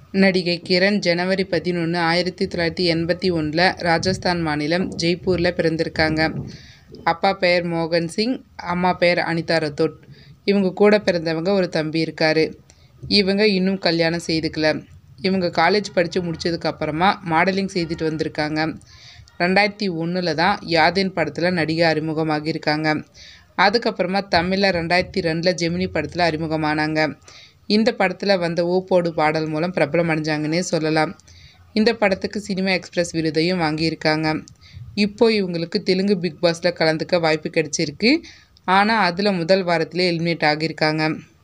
நடிகை கிரண் ஜனவரி பதினொன்று ஆயிரத்தி தொள்ளாயிரத்தி எண்பத்தி ஒன்றில் ராஜஸ்தான் மாநிலம் ஜெய்ப்பூரில் பிறந்திருக்காங்க அப்பா பெயர் மோகன் சிங் அம்மா பெயர் அனிதா ரத்தோட் இவங்க கூட பிறந்தவங்க ஒரு தம்பி இருக்கார் இவங்க இன்னும் கல்யாணம் செய்துக்கல இவங்க காலேஜ் படித்து முடிச்சதுக்கப்புறமா மாடலிங் செய்துட்டு வந்திருக்காங்க ரெண்டாயிரத்தி ஒன்றில் தான் யாதேன் படத்தில் நடிகை அறிமுகமாகியிருக்காங்க அதுக்கப்புறமா தமிழில் ரெண்டாயிரத்தி ரெண்டில் ஜெமினி படத்தில் அறிமுகமானாங்க இந்த படத்தில் வந்த ஓப்போடு பாடல் மூலம் பிரபலம் அடைஞ்சாங்கன்னே சொல்லலாம் இந்த படத்துக்கு சினிமா எக்ஸ்பிரஸ் விருதையும் வாங்கியிருக்காங்க இப்போ இவங்களுக்கு தெலுங்கு பிக் பாஸில் கலந்துக்க வாய்ப்பு கிடைச்சிருக்கு ஆனால் அதில் முதல் வாரத்திலே எலிமினேட் ஆகியிருக்காங்க